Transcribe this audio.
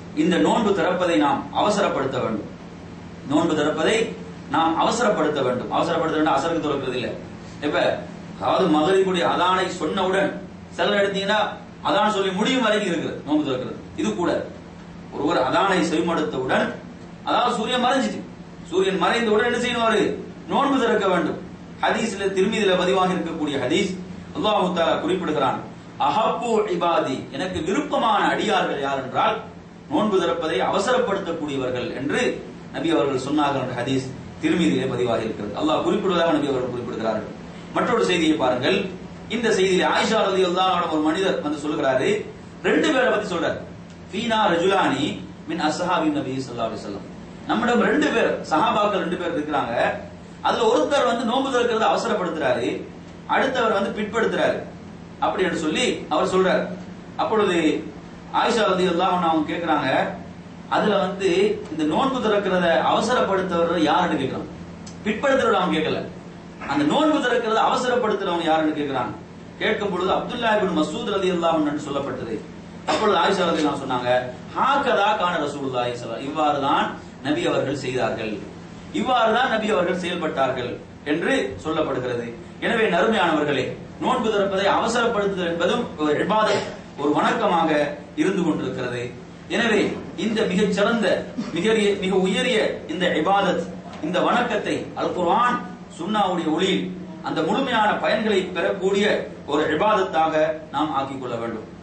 இந்த நோன்பு திறப்பதை நாம் அவசரப்படுத்த வேண்டும் நோன்பு திறப்பதை நாம் அவசரப்படுத்த வேண்டும் அவசரப்படுத்த வேண்டும் அசருக்கு திறக்கிறது இல்ல இப்ப அதாவது மகரிபுடைய அதானை சொன்னவுடன் சிலர் எடுத்தீங்கன்னா அதான் சொல்லி முடியும் வரைக்கும் இருக்குது நோன்பு திறக்கிறது இது கூட ஒருவர் அதானை செவிமடுத்தவுடன் அதாவது சூரியன் மறைஞ்சிட்டு சூரியன் மறைந்தவுடன் என்ன செய்யணும் அவரு நோன்பு திறக்க வேண்டும் ஹதீஸ்ல திருமீதில பதிவாக இருக்கக்கூடிய ஹதீஸ் அல்லாஹு தாலா குறிப்பிடுகிறான் அஹப்பு இபாதி எனக்கு விருப்பமான அடியார்கள் யார் என்றால் நோன்பு திறப்பதை அவசரப்படுத்தக்கூடியவர்கள் என்று நபி அவர்கள் சொன்னார்கள் என்ற ஹதீஸ் திருமீதியிலே பதிவாக இருக்கிறது அல்லாஹ் குறிப்பிடுவதாக நபி அவர்கள் குறிப்பிடுகிறார்கள் மற்றொரு செய்தியை பாருங்கள் இந்த செய்தியில ஆயிஷா ரதி அல்லாஹ் ஒரு மனிதர் வந்து சொல்கிறாரு ரெண்டு பேரை பத்தி சொல்றாரு ஃபீனா ரஜுலானி மின் அஸ்ஹாபி நபி ஸல்லல்லாஹு அலைஹி வஸல்லம் நம்மிடம் ரெண்டு பேர் சஹாபாக்கள் ரெண்டு பேர் இருக்கிறாங்க அதுல ஒருத்தர் வந்து நோன்பு திறக்கிறத அவசரப்படுத்துறாரு அடுத்தவர் வந்து பிற்படுத்துறாரு அப்படி என்று சொல்லி அவர் சொல்றாரு அப்பொழுது ஆயிஷா ரதி அல்லாஹ் அவங்க கேக்குறாங்க அதுல வந்து இந்த நோன்பு திறக்கிறத அவசரப்படுத்துறவர் யாருன்னு கேக்குறாங்க பிற்படுத்துறவர் அவங்க கேட்கல அந்த நோன்பு திறக்கிறத அவசரப்படுத்துறவங்க யாருன்னு கேக்குறாங்க கேட்கும் பொழுது அப்துல்லா இப்னு மசூத் ரதி அல்லாஹ் என்று சொல்லப்பட்டது அப்பொழுது ஆயிஷா ரதி அல்லாஹ் சொன்னாங்க ஹாக்கதா கான ரசூலுல்லாஹி ஸல்லல்லாஹு இவ்வாறு தான் நபி அவர்கள் செய்தார்கள் இவ்வாறு தான் நபி அவர்கள் செயல்பட்டார்கள் என்று சொல்லப்படுகிறது எனவே நறுமையானவர்களே நோன்பு திறப்பதை அவசரப்படுத்துதல் என்பதும் ஒரு இபாதத் ஒரு வணக்கமாக இருந்து கொண்டிருக்கிறது எனவே இந்த மிகச் சிறந்த மிக மிக உயரிய இந்த இபாதத் இந்த வணக்கத்தை அல் குர்ஆன் சுன்னாவுடைய ஒளியில் அந்த முழுமையான பயன்களை பெறக்கூடிய ஒரு இபாதத்தாக நாம் ஆக்கிக் கொள்ள வேண்டும்